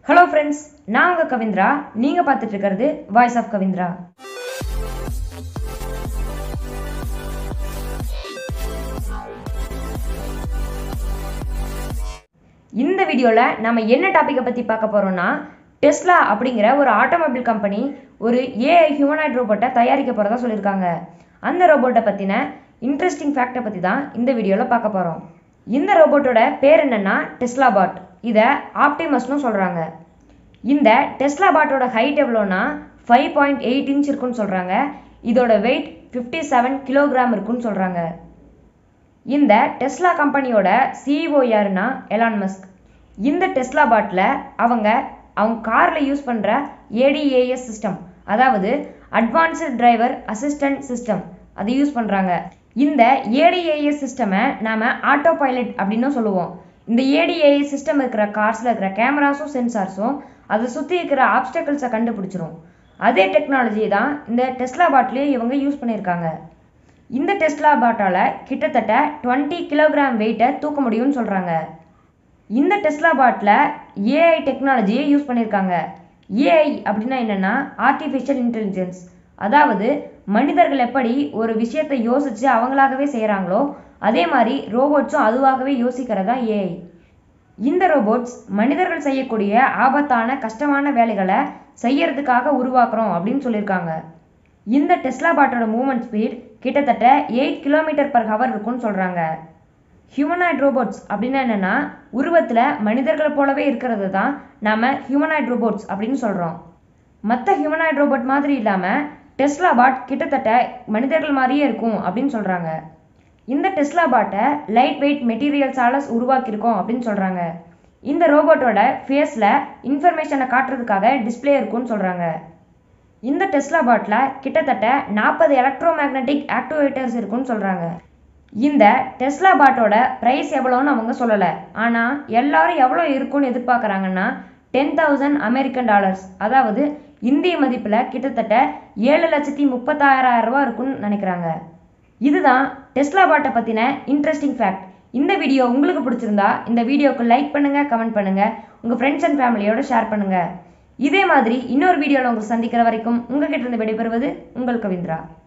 hello friends நான் உங்கள் கவிந்திரா நீங்கள் பார்த்துட்டு இருக்கிறது வாய்ஸ் ஆஃப் கவிந்திரா இந்த வீடியோவில் நம்ம என்ன டாப்பிக்கை பற்றி பார்க்க போகிறோம்னா டெஸ்லா அப்படிங்கிற ஒரு ஆட்டோமொபைல் கம்பெனி ஒரு ஏஐ ஹியூமனாய்ட் ரோபோட்டை தயாரிக்க போகிறதா சொல்லியிருக்காங்க அந்த ரோபோட்டை பற்றின இன்ட்ரெஸ்டிங் ஃபேக்டை பற்றி தான் இந்த வீடியோவில் பார்க்க போகிறோம் இந்த ரோபோட்டோட பேர் என்னன்னா டெஸ்லா பாட் இதை ஆப்டிமஸ்னு சொல்கிறாங்க இந்த டெஸ்லா பாட்டோட ஹைட் எவ்வளோனா ஃபைவ் பாயிண்ட் எயிட் இன்ச் இருக்குன்னு சொல்கிறாங்க இதோட வெயிட் ஃபிஃப்டி செவன் கிலோகிராம் இருக்குன்னு சொல்கிறாங்க இந்த டெஸ்லா கம்பெனியோட சிஇஓ யாருன்னா எலான் மஸ்க் இந்த டெஸ்லா பாட்டில் அவங்க அவங்க காரில் யூஸ் பண்ணுற ஏடிஏஎஸ் சிஸ்டம் அதாவது அட்வான்ஸ்டு டிரைவர் அசிஸ்டன்ட் சிஸ்டம் அதை யூஸ் பண்ணுறாங்க இந்த ஏடிஏஎஸ் சிஸ்டமை நாம் ஆட்டோ பைலட் அப்படின்னு சொல்லுவோம் இந்த ஏடிஏஎஸ் சிஸ்டம் இருக்கிற கார்ஸில் இருக்கிற கேமராஸும் சென்சார்ஸும் அதை சுற்றி இருக்கிற ஆப்ஸ்டக்கிள்ஸை கண்டுபிடிச்சிரும் அதே டெக்னாலஜி தான் இந்த டெஸ்லா பாட்லேயே இவங்க யூஸ் பண்ணியிருக்காங்க இந்த டெஸ்லா பாட்டால் கிட்டத்தட்ட டுவெண்ட்டி கிலோகிராம் வெயிட்டை தூக்க முடியும்னு சொல்கிறாங்க இந்த டெஸ்லா பாட்டில் ஏஐ டெக்னாலஜியை யூஸ் பண்ணியிருக்காங்க ஏஐ அப்படின்னா என்னென்னா ஆர்டிஃபிஷியல் இன்டெலிஜென்ஸ் அதாவது மனிதர்கள் எப்படி ஒரு விஷயத்தை யோசித்து அவங்களாகவே செய்கிறாங்களோ அதே மாதிரி ரோபோட்ஸும் அதுவாகவே யோசிக்கிறதா ஏஐ இந்த ரோபோட்ஸ் மனிதர்கள் செய்யக்கூடிய ஆபத்தான கஷ்டமான வேலைகளை செய்யறதுக்காக உருவாக்குறோம் அப்படின்னு சொல்லியிருக்காங்க இந்த டெஸ்லா பாட்டோட மூவ்மெண்ட் ஸ்பீட் கிட்டத்தட்ட எயிட் கிலோமீட்டர் பர் ஹவர் இருக்கும்னு சொல்கிறாங்க ஹியூமனாய்ட் ரோபோட்ஸ் அப்படின்னா என்னென்னா உருவத்தில் மனிதர்களை போலவே இருக்கிறது தான் நாம் ஹியூமனாய்ட் ரோபோட்ஸ் அப்படின்னு சொல்கிறோம் மற்ற ஹியூமனாய்ட் ரோபோட் மாதிரி இல்லாமல் டெஸ்லா பாட் கிட்டத்தட்ட மனிதர்கள் மாதிரியே இருக்கும் அப்படின்னு சொல்கிறாங்க இந்த டெஸ்லா பாட்டை லைட் வெயிட் மெட்டீரியல்ஸால் உருவாக்கியிருக்கோம் அப்படின்னு சொல்கிறாங்க இந்த ரோபோட்டோட ஃபேஸில் இன்ஃபர்மேஷனை காட்டுறதுக்காக டிஸ்பிளே இருக்கும்னு சொல்கிறாங்க இந்த டெஸ்லா பாட்டில் கிட்டத்தட்ட நாற்பது எலக்ட்ரோ மேக்னெட்டிக் ஆக்டிவேட்டர்ஸ் இருக்குன்னு சொல்கிறாங்க இந்த டெஸ்லா பாட்டோட ப்ரைஸ் எவ்வளோன்னு அவங்க சொல்லலை ஆனால் எல்லாரும் எவ்வளோ இருக்கும்னு எதிர்பார்க்குறாங்கன்னா டென் தௌசண்ட் அமெரிக்கன் டாலர்ஸ் அதாவது இந்திய மதிப்பில் கிட்டத்தட்ட ஏழு லட்சத்தி முப்பத்தாயிரம் ரூபா இருக்கும்னு நினைக்கிறாங்க இதுதான் டெஸ்லா பாட்டை பற்றின இன்ட்ரெஸ்டிங் ஃபேக்ட் இந்த வீடியோ உங்களுக்கு பிடிச்சிருந்தா இந்த வீடியோக்கு லைக் பண்ணுங்கள் கமெண்ட் பண்ணுங்கள் உங்கள் ஃப்ரெண்ட்ஸ் அண்ட் ஃபேமிலியோட ஷேர் பண்ணுங்கள் இதே மாதிரி இன்னொரு வீடியோவில் உங்களை சந்திக்கிற வரைக்கும் உங்ககிட்ட இருந்து விடைபெறுவது உங்கள் கவிந்திரா